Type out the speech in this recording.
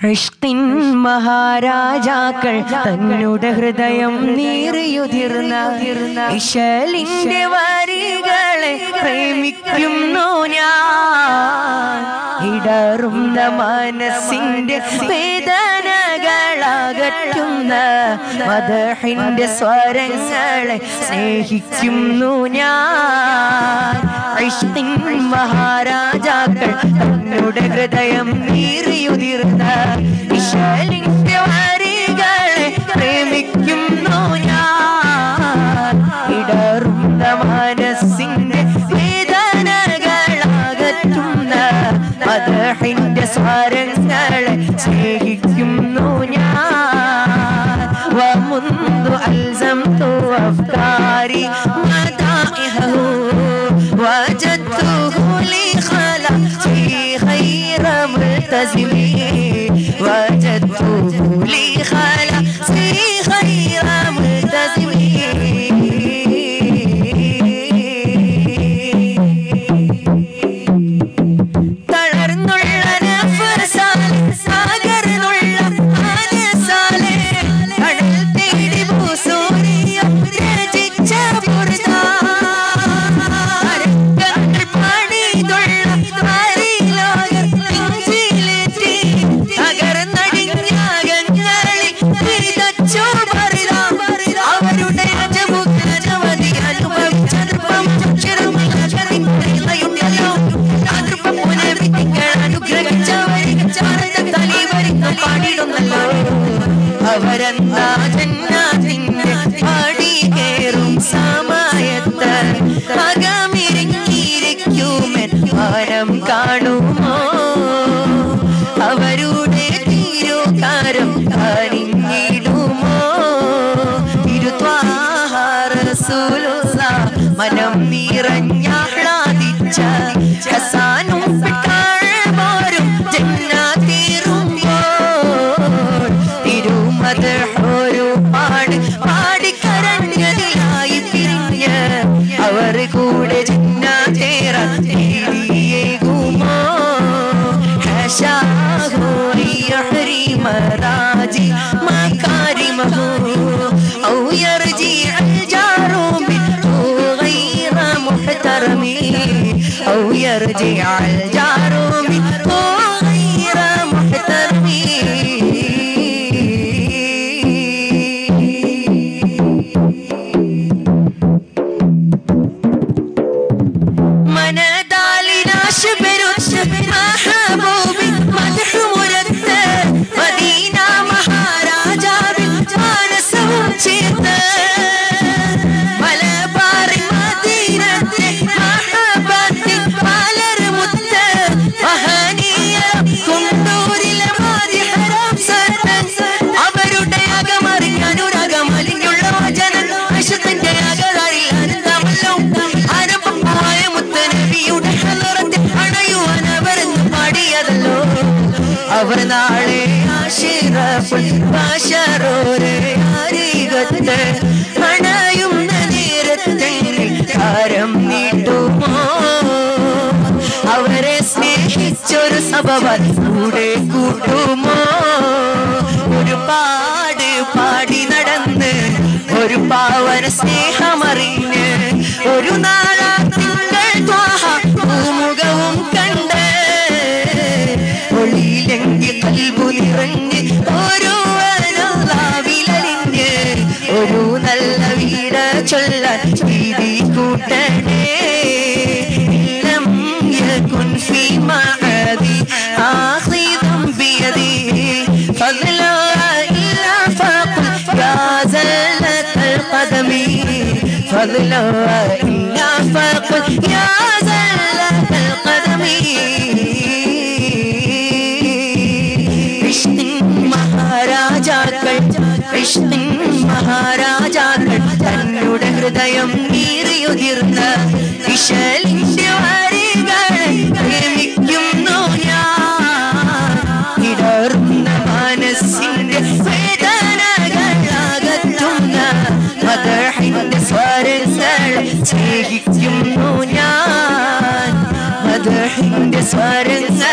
ഇഷ്കിൻ മഹാരാജാക്കൾ തന്നുടെ ഹൃദയം നീറിയുതിർന്ന ഇശലിന്റെ വരികളെ പ്രേമിക്കുന്നു ഞാൻ ഇടറുന്ന മനസ്സിന്റെ വേദനകളകറ്റുന്ന മദഹിന്റെ സ്വരങ്ങളെ സ്നേഹിക്കുന്നു ഞാൻ ഇഷ്കിൻ മഹാരാജാക്കൾ തന്നുടെ ഹൃദയം നീറിയുതിർന്ന ഇശലിന്റെ വരികളെ പ്രേമിക്കുന്നു ഞാൻ ഇടറുന്ന മനസ്സിന്റെ വേദനകളകറ്റുന്ന മദഹിന്റെ സ്വരങ്ങളെ സ്നേഹിക്കുന്നു ഞാൻ ومنذ ألزمت أفكاري مدائحه وجدته لي خلاصي خير ملتزم وجدته لي خلاصي خير ملتزم തളർന്നുള്ള നഫ്സാലെ സാഗർന്നുള്ള ആനസാലെ കടൽ തേടി ഭൂസൂര്യം രചിച്ച പുറത്താരങ്ങൾ പണിതുള്ള ആരിലോകർ നെഞ്ചിലേറ്റി തകർന്നടിഞ്ഞാകങ്ങളിൽ വിതച്ചു പറിതാം അവരുടെ അജമുഖനവധി അനുഭവിച്ച നൃപ്പം ചെറുമയുണ്ടല്ലോ നൃപ്പം പുനർവിധികൾ അനുഗ്രഹിച്ചവരിൽ തലീവരിന്ന് പാടിടുന്നല്ലോ അവരെന്താ ജന്നാതിന്റെ പാടി കയറും സമയത്ത് അകമിരങ്ങിയിരിക്കുമെൻ ഭാരം കാണുമോ അവരുടെ തീരുകാരം കാണിടുമോ തിരുത്വാഹാരസൂലുള്ള മനം നിറഞ്ഞാഹ്ലാദിച്ച ഹസാനും പിട്ടാഴ്മാരും ജന്നാതീറുമ്പോൾ തിരുമത ഒരു പാട് പാടിക്കരഞ്ഞതിലായി പിരിഞ്ഞ് അവർ കൂടെ ജന്നാതേറാൻ തേടിയേകുമോ حشاه يحرم راجي مكارمه أو يرجع الجار منه غير محترم أو يرجع الجار منه غير محترم മനതാലിനാശ പെരുച്ച മഹബൂബി മധു മുരത്ത് മദീന മഹാരാജാവിൽ മാനസവും ചേർത്ത് മലബാറിൻ മദീനത്തെ മഹബത്തിൽ മലർമുത്ത് മഹനീയ കുണ്ടൂരിലെ മാതിഹറാം സത്തൻ അവരുടെ അകമറിഞ്ഞ അനുരാഗം അലിഞ്ഞുള്ള വചനം വിശുദ്ധന്റെ അകതാരിൽ ആനന്ദമല്ലോ ആരംഭം പോയ മുത്തനബിയുടെ ഹലറത്തിൽ അണയുവാൻ അവരെന്ന് പാടിയതല്ലോ അവർ നാളെ ആശിറഫുൽ ബാശറോരെ അരികത്ത് അണയുന്ന നേരത്തെങ്കിൽ കാരം നീട്ടുമോ അവരെ സ്നേഹിച്ചൊരു സഭവൻ കൂടെ കൂട്ടുമോ ഒരുപാട് പാടി നടന്ന് ഒരു പാവന സ്നേഹമറിഞ്ഞ് ഒരു നാളാ തിങ്കൾ ത്വാഹ പൂമുഖവും കണ്ട് ഒളിയിലെങ്കിൽ കൽബു നിറഞ്ഞ് ഒരു വിലലിഞ്ഞ് ഒരു നല്ല വീട് ചൊല്ലാൻ വീതി കൂട്ടണേ لم يكن في معادي آخذا بيدي فضلا إلا فقل يا زلة القدم فضلا إلا فقل يا زلة القدم വിഷ്ണു മഹാരാജാക്കൾ വിഷ്ണു മഹാരാജാക്കൾ തന്നുടെ ഹൃദയം നീറിയുതിർന്ന വിശലിന്റെ വരികളെ പ്രേമിക്കുന്നു ഞാൻ ഇടർന്ന മനസ്സിന്റെ വേദനകളകറ്റുന്ന മദഹിന്റെ സ്വരങ്ങൾ സ്നേഹിക്കുന്നു ഞാൻ മദഹിന്റെ സ്വരങ്ങൾ